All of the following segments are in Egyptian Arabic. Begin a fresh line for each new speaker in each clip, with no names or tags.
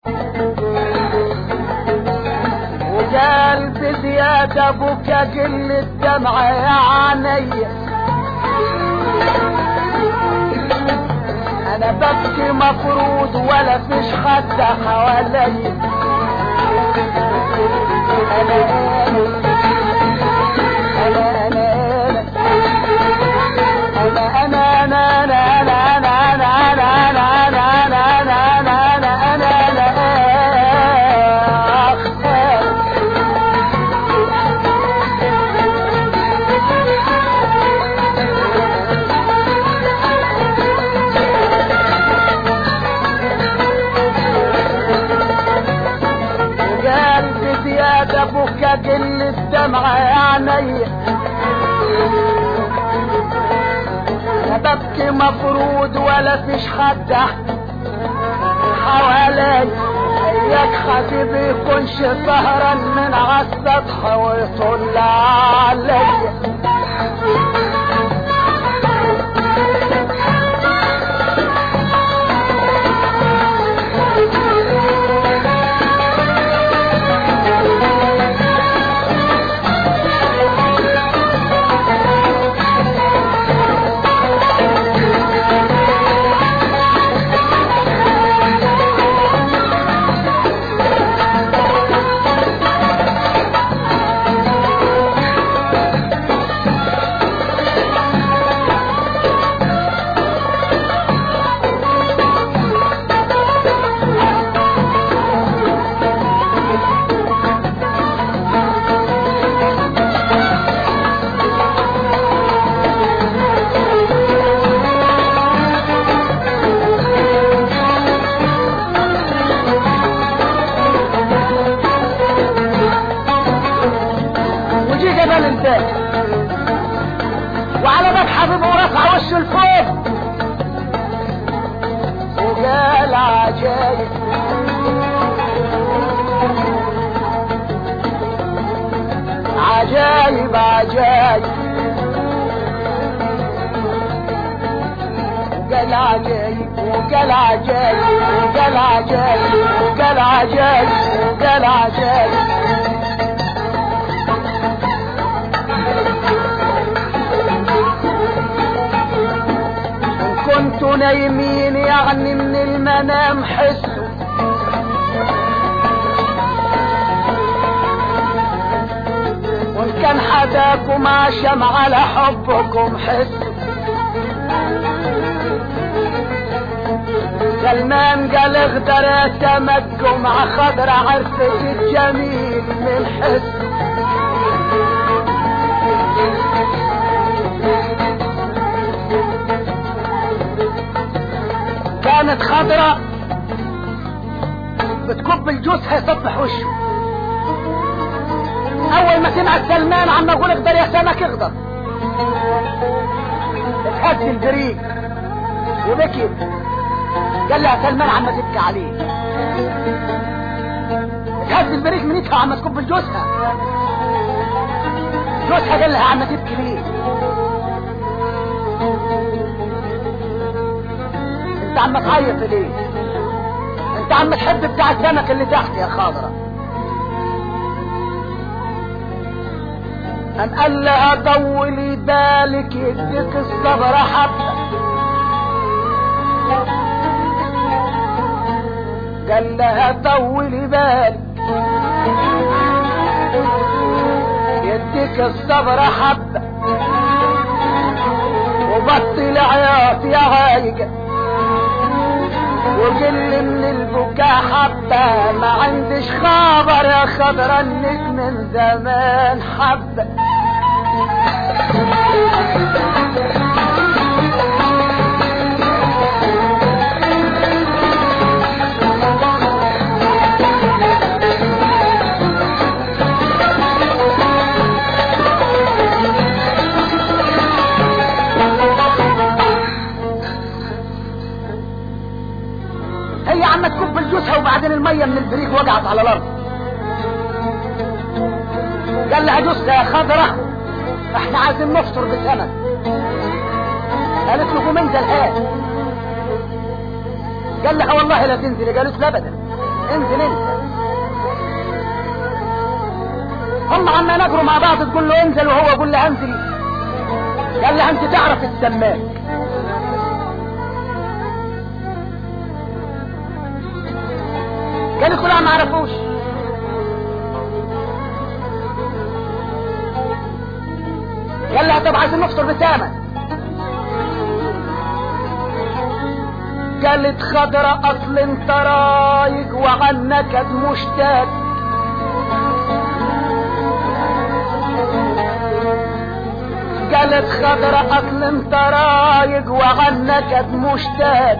وقال بزيادة بكى قل الدمع يا عيني انا ببكي مفروض ولا فيش حد حوالي انا انا انا انا انا انا انا انا انا انا انا انا انا انا انا انا انا وقال بزيادة بكى قل الدمع يا عيني انا ببكي مفروض ولا فيش حد حوالي اياك حبيبي يكونش سهران من عالسطح ويطل عليا وجي جبل انتاج وعلى باب حبيبه ورفع وشه لفوق وقال عجايب عجايب عجايب وقال عجايب وقال عجايب وقال عجايب وقال عجايب وقال عجايب إن كنتوا نايمين يعني من المنام حسوا وإن كان حداكم عشم على حبكم حسوا سلمان قال اغدر يا سمك مع خضرة عرفت الجميل من حسه كانت خضرة بتكب الجوز هيصبح وشه اول ما سمعت سلمان عم اقول اقدر يا سمك اقدر اتهز البريق وبكي قال لها سلمان عم تبكي عليه اتهز البريق من ايدها عم تكب الجوزها جوزها قال لها عم تبكي ليه انت عم تعيط ليه انت عم تحب بتاع السمك اللي تحت يا خاضرة ام قال لها طولي بالك يديك الصبر حبة قال لها طولي بالك يديك الصبر حبة وبطل عياط يا هايجة وقل من البكاء حبة ما عندش خبر يا خضرة انك من زمان حبة هي عم تكب الجوزها وبعدين المية من البريق وقعت على الارض قال لها جوزها يا خضرة احنا عايزين نفطر بسمك قالت له قوم انزل هات قال لها والله لا تنزلي قالت له ابدا انزل انت هم عما نجروا مع بعض تقول له انزل وهو يقول له انزل قال لها انت تعرف السماك قالت له لا ما عرفوش قال لها طب عايزين نفطر بتامن قالت خضرة اصل انت رايق وعنك مشتاق قالت خضرة اصل انت رايق وعنك مشتاق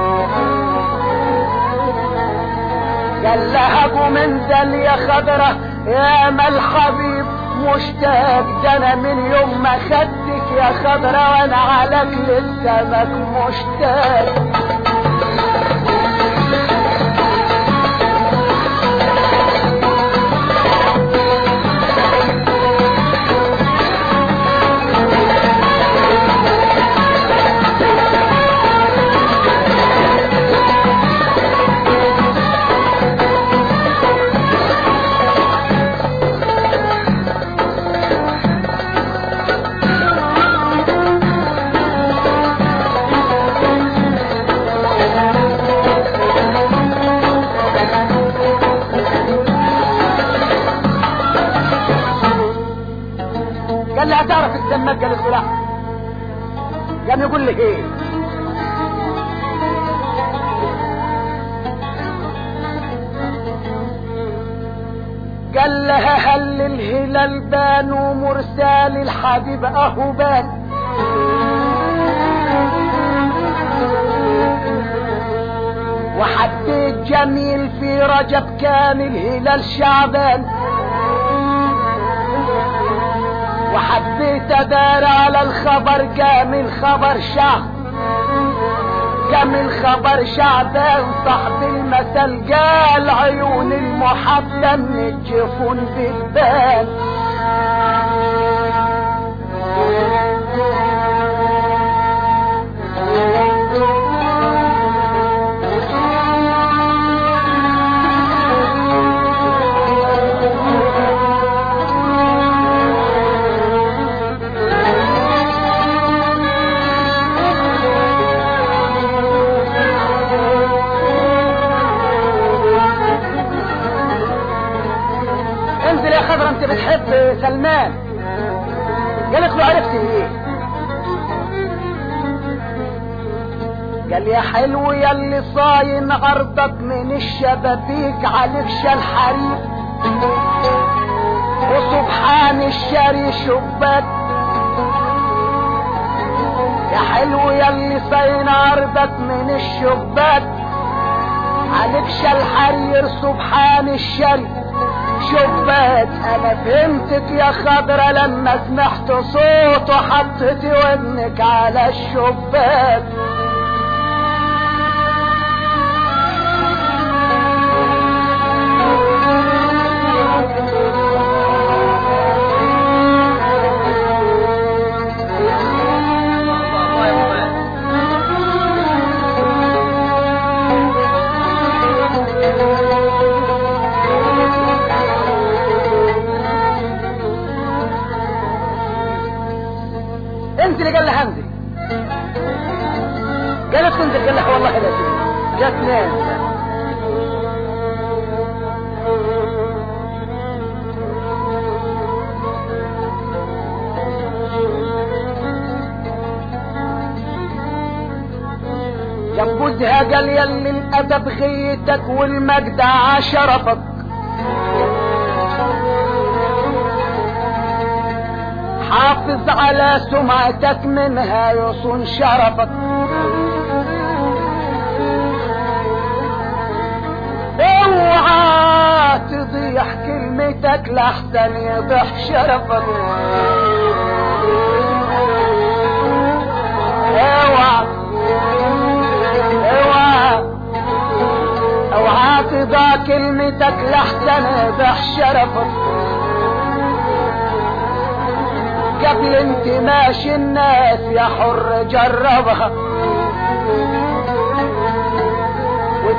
قال لها قوم انزل يا خضرة يا ما الحبيب مشتاق ده انا من يوم ما خدتك يا خضرة وانا على للسمك مشتاق قال لي هتعرف السماك قالت له لا قام يقول لي ايه قال لها هل الهلال بان ومرسال الحبيب اهو بان وحديت جميل في رجب كان الهلال شعبان وحبيت ادار على الخبر قام الخبر شعب قام الخبر شعبان صاحب المثل قال عيون المحبة من الجفون بتبان انزل يا خضرة انت بتحب سلمان قالت له عرفت ايه قال يا حلو يا اللي صاين عرضك من الشبابيك عليك شال حريق وسبحان الشاري شباك يا حلو يا اللي صاين عرضك من الشباك عليك شال حرير سبحان الشاري شباك انا فهمتك يا خضرة لما سمعت صوت وحطيت ودنك على الشباك انزل قال لها انزل قالت له انزل قال لها والله لا تنزل جات نام جنبوزها قال يلي الادب غيتك والمجد عشرفك حافظ على سمعتك منها يصون شرفك اوعى تضيع كلمتك لحسن يضيع شرفك اوعى اوعى اوعى تضيع كلمتك لحسن يضيع شرفك قبل انت ماشي الناس يا حر جربها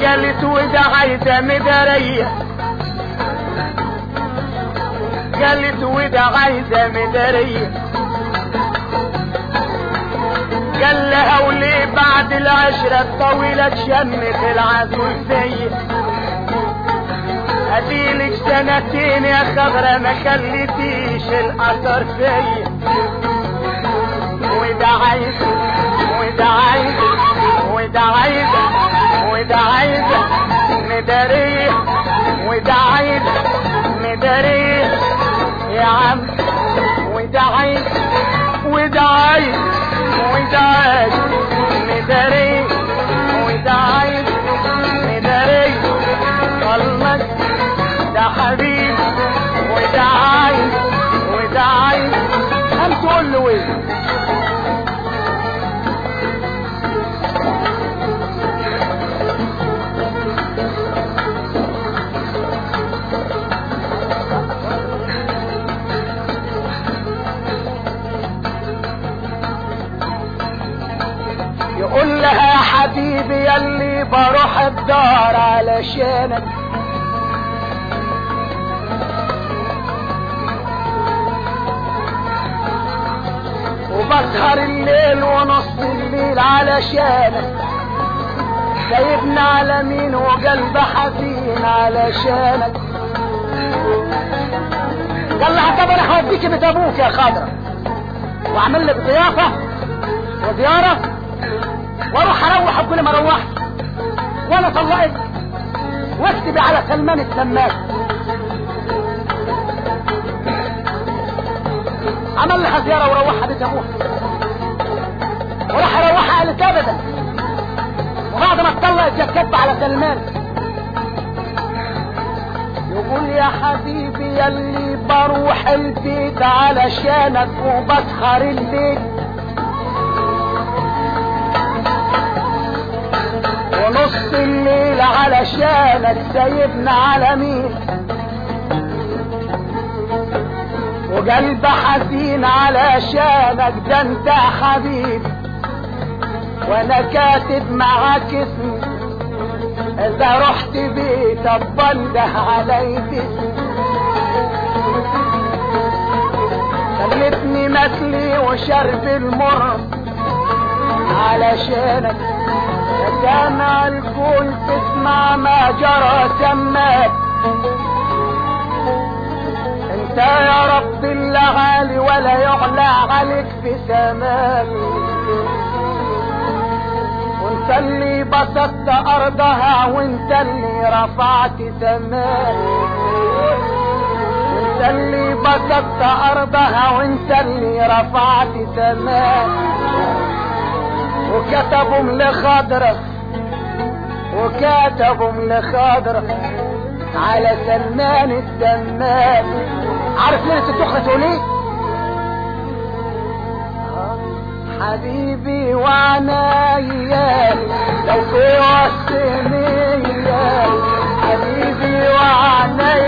قالت وده عايزة مدارية قالت وده عايزة مدارية قال لها وليه بعد العشرة الطويلة تشمت العسول فيا اديلك سنتين يا خضرة ما خليتيش الاثر فيا وده عايز وده عايز وده عايز وده عايز مداريه وده عايز مداريه يا عم وده عايز وده عايز وده عايز مداريه وده عايز مداريه قلبك ده حبيب وده عايز وده عايز هم تقول له ايه يقول لها يا حبيبي يلي بروح الدار علشانك وبسهر الليل ونص الليل علشانك سايبنا على مين وقلب حزين علشانك قال لها طب انا هوديكي بيت ابوك يا خضرة واعمل لك ضيافة وزيارة واروح اروح كل ما روحت وانا طلقت واكتبي على سلمان السماك عمل لها زيارة وروحها بيت ابوها وراح اروحها قالت ابدا وبعد ما اتطلقت جت على سلمان يقول يا حبيبي يلي بروح البيت علشانك وبسهر الليل ونص الليل علشانك سايبنا على مين وقلب حزين علشانك ده انت حبيب وانا كاتب معاك اسمي اذا رحت بيتك بنده علي باسمي خلتني ماكلي وشرب المر علشانك سامع الكل تسمع ما جرى سماك انت يا رب اللي عالي ولا يعلى عليك في سماك وانت اللي بسطت ارضها وانت اللي رفعت سماك وانت اللي بسطت ارضها وانت اللي رفعت سماك وكتبهم لخضرة وكتبهم لخضرة على سلمان السمان عارف ليلة الدخلة تقول ايه؟ حبيبي وعنايا لو في وسط حبيبي وعنايا